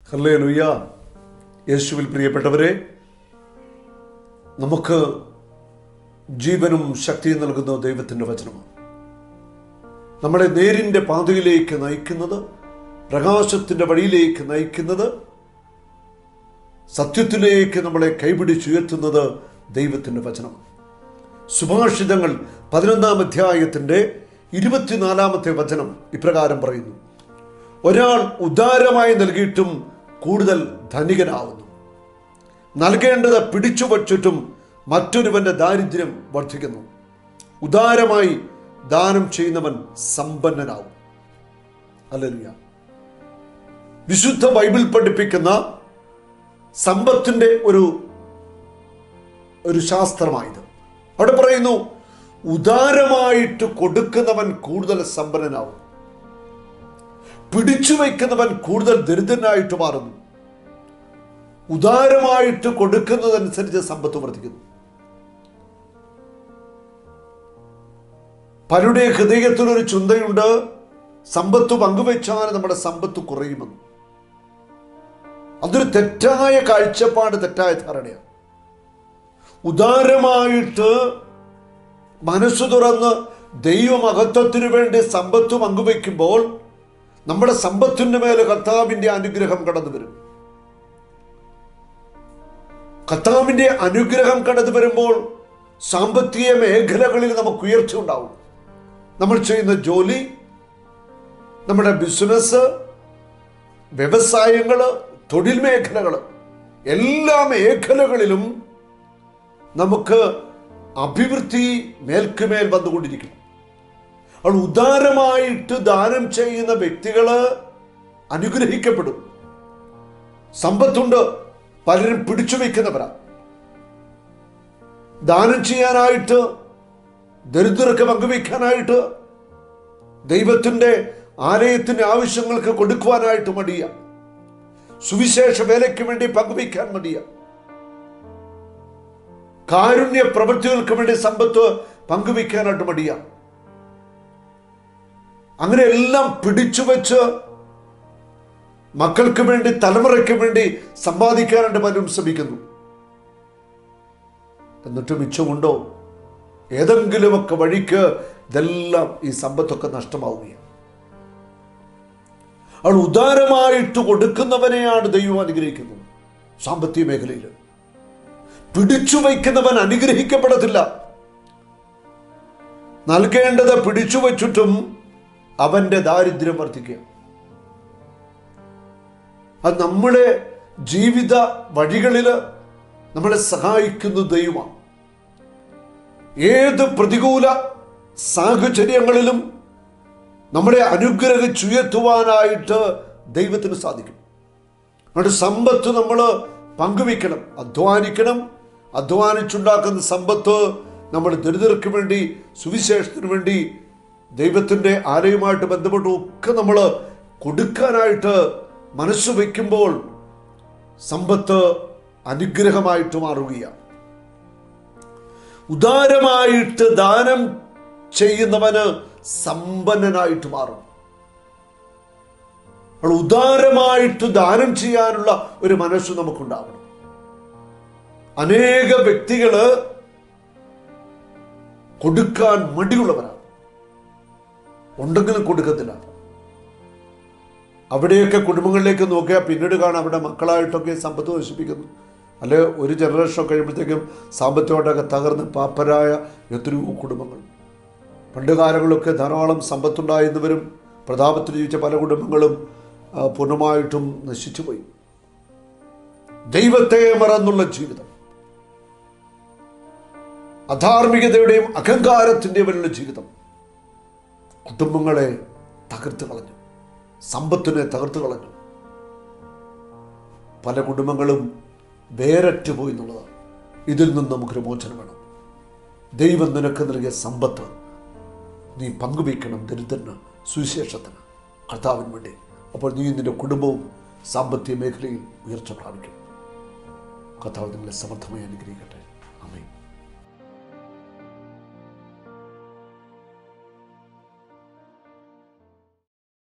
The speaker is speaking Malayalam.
ഹല്ലേ ലുയ്യ യേശുവിൽ പ്രിയപ്പെട്ടവരെ നമുക്ക് ജീവനും ശക്തിയും നൽകുന്ന ദൈവത്തിൻ്റെ വചനമാണ് നമ്മളെ നേരിൻ്റെ പാതയിലേക്ക് നയിക്കുന്നത് പ്രകാശത്തിൻ്റെ വഴിയിലേക്ക് നയിക്കുന്നത് സത്യത്തിലേക്ക് നമ്മളെ കൈപിടിച്ചുയർത്തുന്നത് ദൈവത്തിൻ്റെ വചനമാണ് സുഭാഷിതങ്ങൾ പതിനൊന്നാം അധ്യായത്തിൻ്റെ ഇരുപത്തിനാലാമത്തെ വചനം ഇപ്രകാരം പറയുന്നു ഒരാൾ ഉദാരമായി നൽകിയിട്ടും കൂടുതൽ ധനികനാവുന്നു നൽകേണ്ടത് പിടിച്ചു വച്ചിട്ടും മറ്റൊരുവന്റെ ദാരിദ്ര്യം വർദ്ധിക്കുന്നു ഉദാരമായി ദാനം ചെയ്യുന്നവൻ സമ്പന്നനാവും അല്ലല്ല വിശുദ്ധ ബൈബിൾ പഠിപ്പിക്കുന്ന സമ്പത്തിന്റെ ഒരു ഒരു ശാസ്ത്രമായത് അവിടെ പറയുന്നു ഉദാരമായിട്ട് കൊടുക്കുന്നവൻ കൂടുതൽ സമ്പന്നനാവും പിടിച്ചു വയ്ക്കുന്നവൻ കൂടുതൽ ദരിദ്രനായിട്ട് മാറുന്നു ഉദാരമായിട്ട് കൊടുക്കുന്നതനുസരിച്ച് സമ്പത്ത് വർദ്ധിക്കുന്നു പലരുടെ ഹൃദയത്തിൽ ഒരു ചിന്തയുണ്ട് സമ്പത്ത് പങ്കുവെച്ചാൽ നമ്മുടെ സമ്പത്ത് കുറയുമെന്ന് അതൊരു തെറ്റായ കാഴ്ചപ്പാട് തെറ്റായ ധാരണയാണ് ഉദാരമായിട്ട് മനസ്സു തുറന്ന് ദൈവമഹത്വത്തിനു വേണ്ടി സമ്പത്ത് പങ്കുവെക്കുമ്പോൾ നമ്മുടെ സമ്പത്തിന്റെ മേലെ കർത്താവിന്റെ അനുഗ്രഹം കടന്നു വരും കർത്താവിന്റെ അനുഗ്രഹം കടന്നു വരുമ്പോൾ സാമ്പത്തിക മേഖലകളിൽ നമുക്ക് ഉയർച്ച ഉണ്ടാവും നമ്മൾ ചെയ്യുന്ന ജോലി നമ്മുടെ ബിസിനസ് വ്യവസായങ്ങൾ തൊഴിൽ മേഖലകൾ എല്ലാ മേഖലകളിലും നമുക്ക് അഭിവൃദ്ധി മേൽക്കുമേൽ വന്നുകൊണ്ടിരിക്കും അവൾ ഉദാരമായിട്ട് ദാനം ചെയ്യുന്ന വ്യക്തികള് അനുഗ്രഹിക്കപ്പെടും സമ്പത്തുണ്ട് പലരും പിടിച്ചു വയ്ക്കുന്നവരാ ദാനം ചെയ്യാനായിട്ട് ദരിദ്രർക്ക് പങ്കുവയ്ക്കാനായിട്ട് ദൈവത്തിന്റെ ആലയത്തിന്റെ ആവശ്യങ്ങൾക്ക് കൊടുക്കുവാനായിട്ട് മടിയ സുവിശേഷ വേലയ്ക്ക് വേണ്ടി പങ്കുവയ്ക്കാൻ മടിയ കാരുണ്യ പ്രവൃത്തികൾക്ക് വേണ്ടി സമ്പത്ത് പങ്കുവയ്ക്കാനായിട്ട് മടിയ അങ്ങനെ എല്ലാം പിടിച്ചു വെച്ച് മക്കൾക്ക് വേണ്ടി തലമുറയ്ക്ക് വേണ്ടി സമ്പാദിക്കാനായിട്ട് പലരും ശ്രമിക്കുന്നു എന്നിട്ട് മിച്ചമുണ്ടോ ഏതെങ്കിലുമൊക്കെ വഴിക്ക് ഇതെല്ലാം ഈ സമ്പത്തൊക്കെ നഷ്ടമാവുകയാണ് അവൾ ഉദാരമായിട്ട് കൊടുക്കുന്നവനെയാണ് ദൈവം അനുഗ്രഹിക്കുന്നത് സാമ്പത്തിക മേഖലയിൽ പിടിച്ചു വയ്ക്കുന്നവൻ അനുഗ്രഹിക്കപ്പെടത്തില്ല നൽകേണ്ടത് പിടിച്ചു വച്ചിട്ടും അവന്റെ ദാരിദ്ര്യം വർദ്ധിക്കുക അത് നമ്മുടെ ജീവിത വഴികളിൽ നമ്മളെ സഹായിക്കുന്ന ദൈവമാണ് ഏത് പ്രതികൂല സാഹചര്യങ്ങളിലും നമ്മളെ അനുഗ്രഹിച്ചുയർത്തുവാനായിട്ട് ദൈവത്തിന് സാധിക്കും അതുകൊണ്ട് സമ്പത്ത് നമ്മൾ പങ്കുവയ്ക്കണം അധ്വാനിക്കണം അധ്വാനിച്ചുണ്ടാക്കുന്ന സമ്പത്ത് നമ്മൾ ദരിദ്രർക്ക് വേണ്ടി സുവിശേഷത്തിന് വേണ്ടി ദൈവത്തിൻ്റെ ആലയവുമായിട്ട് ബന്ധപ്പെട്ടും ഒക്കെ നമ്മൾ കൊടുക്കാനായിട്ട് മനസ്സ് വയ്ക്കുമ്പോൾ സമ്പത്ത് അനുഗ്രഹമായിട്ട് മാറുകയാണ് ഉദാരമായിട്ട് ദാനം ചെയ്യുന്നവന് സമ്പന്നനായിട്ട് മാറും അപ്പോൾ ഉദാരമായിട്ട് ദാനം ചെയ്യാനുള്ള ഒരു മനസ്സ് നമുക്കുണ്ടാവണം അനേക വ്യക്തികള് കൊടുക്കാൻ മടിയുള്ളവരാണ് ഉണ്ടെങ്കിലും കൊടുക്കത്തില്ല അവിടെയൊക്കെ കുടുംബങ്ങളിലേക്ക് നോക്കിയാൽ പിന്നീട് കാണാം അവിടെ മക്കളായിട്ടൊക്കെ സമ്പത്ത് നശിപ്പിക്കുന്നു അല്ലെ ഒരു ജനറേഷൻ കഴിയുമ്പോഴത്തേക്കും സാമ്പത്തികമായിട്ടൊക്കെ തകർന്ന് പാപ്പരായ എത്രയോ കുടുംബങ്ങൾ പണ്ട് കാലങ്ങളിലൊക്കെ ധാരാളം സമ്പത്തുണ്ടായിരുന്നവരും പ്രതാപത്തിൽ ജീവിച്ച പല കുടുംബങ്ങളും ആ, പൂർണ്ണമായിട്ടും നശിച്ചുപോയി ദൈവത്തെ മറന്നുള്ള ജീവിതം അധാർമികതയുടെയും അഹങ്കാരത്തിൻ്റെയും വലുള്ള ജീവിതം കുടുംബങ്ങളെ തകർത്ത് കളഞ്ഞു സമ്പത്തിനെ തകർത്ത് കളഞ്ഞു പല കുടുംബങ്ങളും വേരറ്റ് പോയി എന്നുള്ളതാണ് ഇതിൽ നിന്ന് നമുക്കൊരു മോചനം വേണം ദൈവം നിനക്ക് നൽകിയ സമ്പത്ത് നീ പങ്കുവയ്ക്കണം ദരിദ്രന് സുവിശേഷത്തിന് കർത്താവിന് വേണ്ടി അപ്പോൾ നീ നിന്റെ കുടുംബവും സാമ്പത്തിക മേഖലയിൽ ഉയർച്ച പ്രാപിക്കും കർത്താവ് നിങ്ങളെ സമർത്ഥമായി അനുഗ്രഹിക്കട്ടെ അമേ